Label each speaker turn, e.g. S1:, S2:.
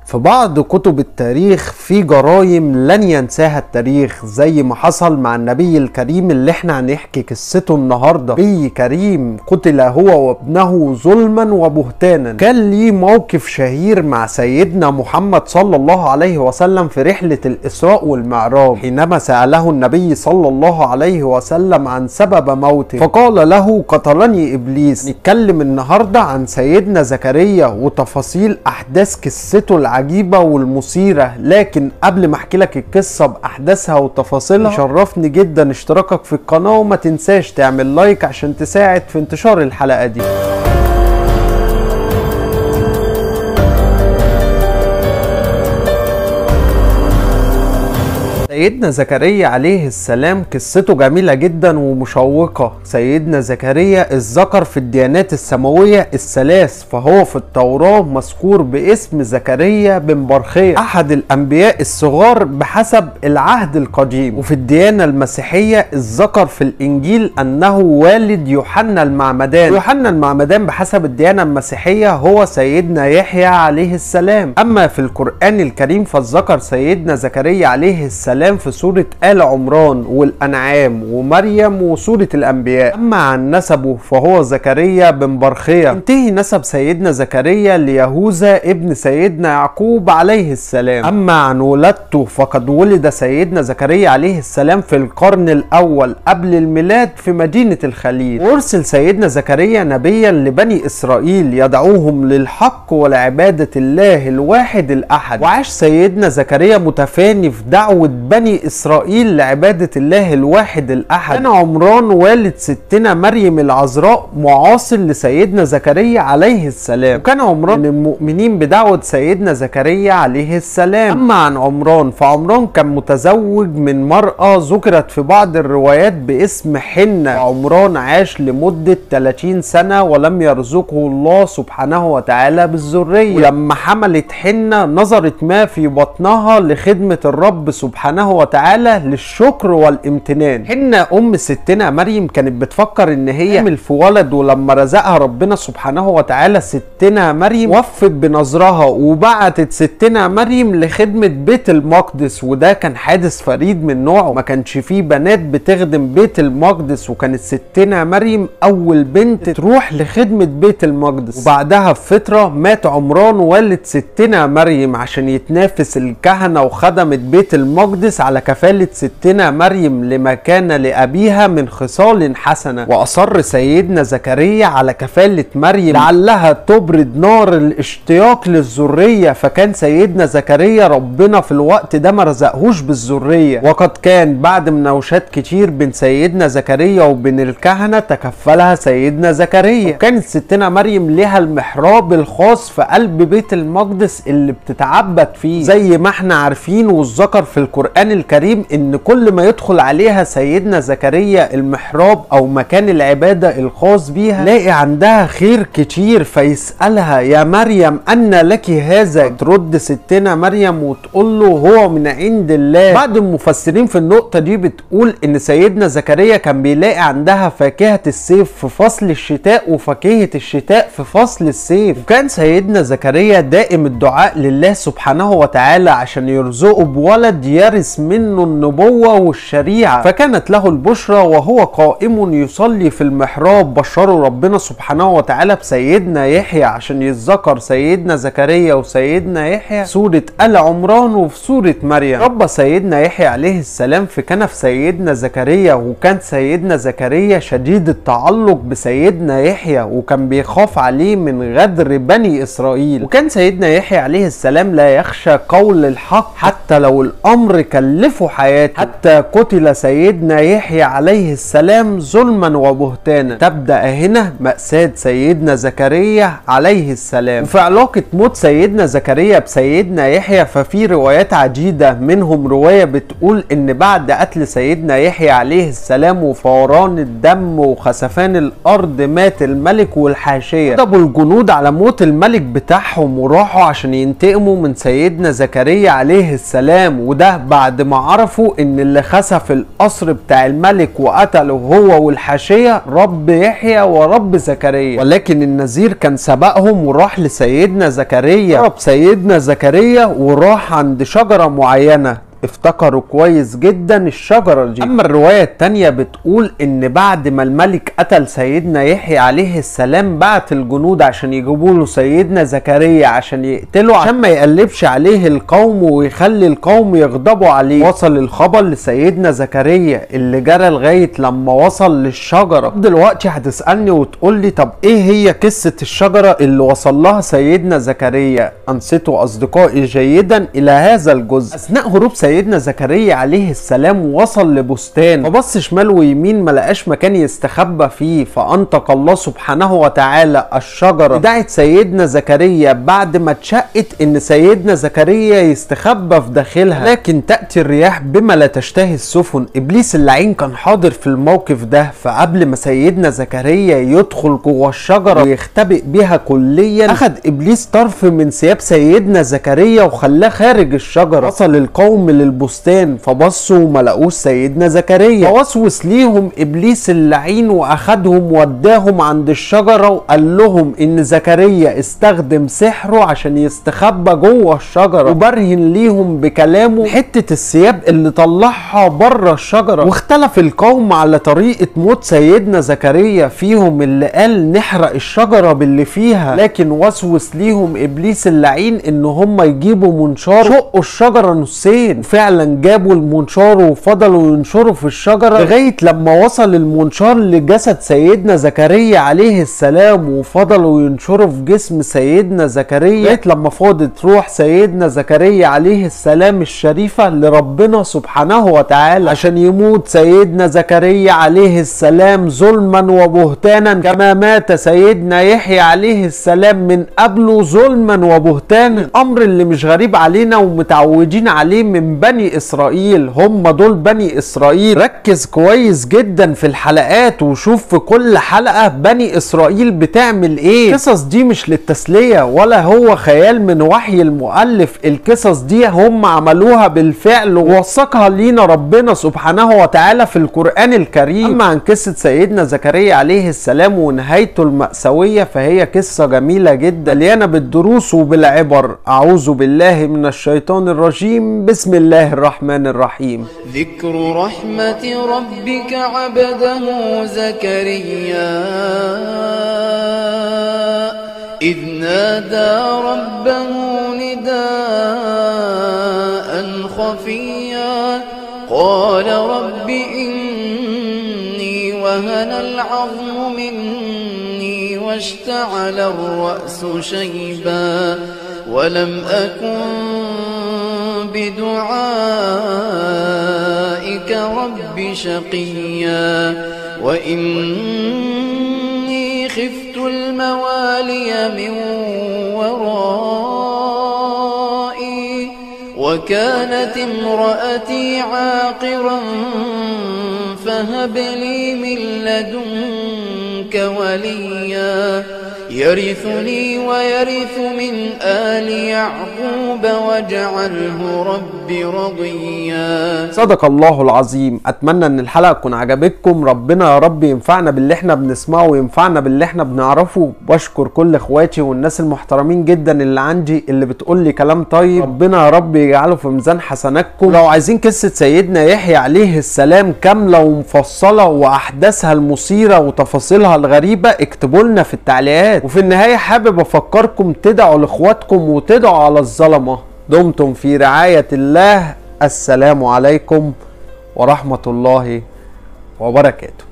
S1: في بعض كتب التاريخ في جرائم لن ينساها التاريخ زي ما حصل مع النبي الكريم اللي احنا هنحكي قصته النهارده نبي كريم قتل هو وابنه ظلما وبهتانا كان ليه موقف شهير مع سيدنا محمد صلى الله عليه وسلم في رحلة الإسراء والمعراج حينما سأله النبي صلى الله عليه وسلم عن سبب موته فقال له قتلني إبليس نتكلم النهاردة عن سيدنا زكريا وتفاصيل أحداث قصته العجيبة العجيبة والمثيرة لكن قبل ما احكي لك القصة باحداثها وتفاصيلها شرفني جدا اشتراكك في القناة وما تنساش تعمل لايك عشان تساعد في انتشار الحلقة دي سيدنا زكريا عليه السلام قصته جميلة جدا ومشوقة سيدنا زكريا الذكر في الديانات السماوية الثلاث فهو في التوراة مذكور باسم زكريا بن برخية أحد الأنبياء الصغار بحسب العهد القديم وفي الديانة المسيحية الذكر في الإنجيل أنه والد يوحنا المعمدان يوحنا المعمدان بحسب الديانة المسيحية هو سيدنا يحيى عليه السلام أما في القرآن الكريم فالذكر سيدنا زكريا عليه السلام الكلام في سورة آل عمران والأنعام ومريم وسورة الأنبياء أما عن نسبه فهو زكريا بن برخية انتهي نسب سيدنا زكريا ليهوذا ابن سيدنا يعقوب عليه السلام أما عن ولادته فقد ولد سيدنا زكريا عليه السلام في القرن الأول قبل الميلاد في مدينة الخليل وأرسل سيدنا زكريا نبيا لبني إسرائيل يدعوهم للحق ولعبادة الله الواحد الأحد وعاش سيدنا زكريا متفاني في دعوة بني اسرائيل لعباده الله الواحد الاحد كان عمران والد ستنا مريم العذراء معاصر لسيدنا زكريا عليه السلام وكان عمران من المؤمنين بدعوه سيدنا زكريا عليه السلام اما عن عمران فعمران كان متزوج من مراه ذكرت في بعض الروايات باسم حنه عمران عاش لمده 30 سنه ولم يرزقه الله سبحانه وتعالى بالذريه ولما حملت حنه نظرت ما في بطنها لخدمه الرب سبحانه سبحانه وتعالى للشكر والامتنان حنا ام ستنا مريم كانت بتفكر ان هي تعمل في ولد ولما رزقها ربنا سبحانه وتعالى ستنا مريم وفت بنظرها وبعتت ستنا مريم لخدمة بيت المقدس وده كان حادث فريد من نوعه ما كانش فيه بنات بتخدم بيت المقدس وكانت ستنا مريم اول بنت تروح لخدمة بيت المقدس وبعدها بفترة مات عمران والد ستنا مريم عشان يتنافس الكهنة وخدمة بيت المقدس على كفالة ستنا مريم لما كان لأبيها من خصال حسنة وأصر سيدنا زكريا على كفالة مريم لعلها تبرد نار الاشتياق للذرية فكان سيدنا زكريا ربنا في الوقت ده ما رزقهوش بالذرية وقد كان بعد مناوشات كتير بين سيدنا زكريا وبين الكهنة تكفلها سيدنا زكريا وكانت ستنا مريم لها المحراب الخاص في قلب بيت المقدس اللي بتتعبد فيه زي ما احنا عارفين والذكر في القرآن الكريم ان كل ما يدخل عليها سيدنا زكريا المحراب او مكان العبادة الخاص بيها لاقي عندها خير كتير فيسألها يا مريم أن لك هذا ترد ستنا مريم وتقول له هو من عند الله بعض المفسرين في النقطة دي بتقول ان سيدنا زكريا كان بيلاقي عندها فاكهة الصيف في فصل الشتاء وفاكهة الشتاء في فصل الصيف وكان سيدنا زكريا دائم الدعاء لله سبحانه وتعالى عشان يرزقه بولد يرث منه النبوة والشريعة فكانت له البشرى وهو قائم يصلي في المحراب بشره ربنا سبحانه وتعالى بسيدنا يحيى عشان يتذكر سيدنا زكريا وسيدنا يحيى سورة آل عمران وفي سورة مريم رب سيدنا يحيى عليه السلام في كنف سيدنا زكريا وكان سيدنا زكريا شديد التعلق بسيدنا يحيى وكان بيخاف عليه من غدر بني إسرائيل وكان سيدنا يحيى عليه السلام لا يخشى قول الحق حتى لو الأمر كلفه حياته حتى قتل سيدنا يحيى عليه السلام ظلما وبهتانا تبدأ هنا مأساة سيدنا زكريا عليه السلام وفي علاقة موت سيدنا زكريا بسيدنا يحيى ففي روايات عديدة منهم رواية بتقول ان بعد قتل سيدنا يحيى عليه السلام وفوران الدم وخسفان الارض مات الملك والحاشية ضربوا الجنود على موت الملك بتاعهم وراحوا عشان ينتقموا من سيدنا زكريا عليه السلام وده بعد بعد ما عرفوا ان اللي خسف القصر بتاع الملك وقتله هو والحاشية رب يحيى ورب زكريا ولكن النذير كان سبقهم وراح لسيدنا زكريا ضرب سيدنا زكريا وراح عند شجرة معينة افتكروا كويس جدا الشجرة دي اما الرواية التانية بتقول ان بعد ما الملك قتل سيدنا يحيى عليه السلام بعت الجنود عشان يجيبوا له سيدنا زكريا عشان يقتله عشان ما يقلبش عليه القوم ويخلي القوم يغضبوا عليه وصل الخبر لسيدنا زكريا اللي جرى لغاية لما وصل للشجرة دلوقتي هتسألني وتقول لي طب ايه هي قصة الشجرة اللي وصل لها سيدنا زكريا انصتوا اصدقائي جيدا الى هذا الجزء اثناء هروب سيدنا زكريا عليه السلام وصل لبستان فبص شمال ويمين ما لقاش مكان يستخبى فيه فانطق الله سبحانه وتعالى الشجره دعت سيدنا زكريا بعد ما اتشقت ان سيدنا زكريا يستخبى في داخلها لكن تاتي الرياح بما لا تشتهي السفن ابليس اللعين كان حاضر في الموقف ده فقبل ما سيدنا زكريا يدخل جوه الشجره ويختبئ بيها كليا اخذ ابليس طرف من ثياب سيدنا زكريا وخلاه خارج الشجره وصل القوم للبستان فبصوا وما لقوش سيدنا زكريا فوسوس ليهم ابليس اللعين واخدهم وداهم عند الشجره وقال لهم ان زكريا استخدم سحره عشان يستخبى جوه الشجره وبرهن ليهم بكلامه حته الثياب اللي طلعها بره الشجره واختلف القوم على طريقه موت سيدنا زكريا فيهم اللي قال نحرق الشجره باللي فيها لكن وسوس ليهم ابليس اللعين ان هم يجيبوا منشار شقوا الشجره نصين فعلا جابوا المنشار وفضلوا ينشروا في الشجرة لغاية لما وصل المنشار لجسد سيدنا زكريا عليه السلام وفضلوا ينشروا في جسم سيدنا زكريا لغاية لما فاضت روح سيدنا زكريا عليه السلام الشريفة لربنا سبحانه وتعالى عشان يموت سيدنا زكريا عليه السلام ظلما وبهتانا كما مات سيدنا يحيى عليه السلام من قبله ظلما وبهتانا الامر اللي مش غريب علينا ومتعودين عليه من بني اسرائيل هم دول بني اسرائيل ركز كويس جدا في الحلقات وشوف في كل حلقة بني اسرائيل بتعمل ايه القصص دي مش للتسلية ولا هو خيال من وحي المؤلف القصص دي هم عملوها بالفعل ووثقها لينا ربنا سبحانه وتعالى في القرآن الكريم اما عن قصة سيدنا زكريا عليه السلام ونهايته المأساوية فهي قصة جميلة جدا مليانة بالدروس وبالعبر اعوذ بالله من الشيطان الرجيم بسم الله الرحمن الرحيم
S2: ذكر رحمة ربك عبده زكريا إذ نادى ربه نداء خفيا قال رب إني وهن العظم مني واشتعل الرأس شيبا ولم أكن بدعائك رب شقيا وإني خفت الموالي من ورائي وكانت امرأتي عاقرا فهب لي من لدنك وليا يرثني ويرث من آل يعقوب واجعله رب رضيا
S1: صدق الله العظيم اتمنى ان الحلقه تكون عجبتكم ربنا يا رب ينفعنا باللي احنا بنسمعه وينفعنا باللي احنا بنعرفه بشكر كل اخواتي والناس المحترمين جدا اللي عندي اللي بتقول لي كلام طيب ربنا يا رب يجعله في ميزان حسناتكم لو عايزين قصه سيدنا يحيى عليه السلام كامله ومفصله واحداثها المثيره وتفاصيلها الغريبه اكتبوا لنا في التعليقات وفي النهايه حابب افكركم تدعوا لاخواتكم وتدعوا على الظلمه دمتم في رعايه الله السلام عليكم ورحمه الله وبركاته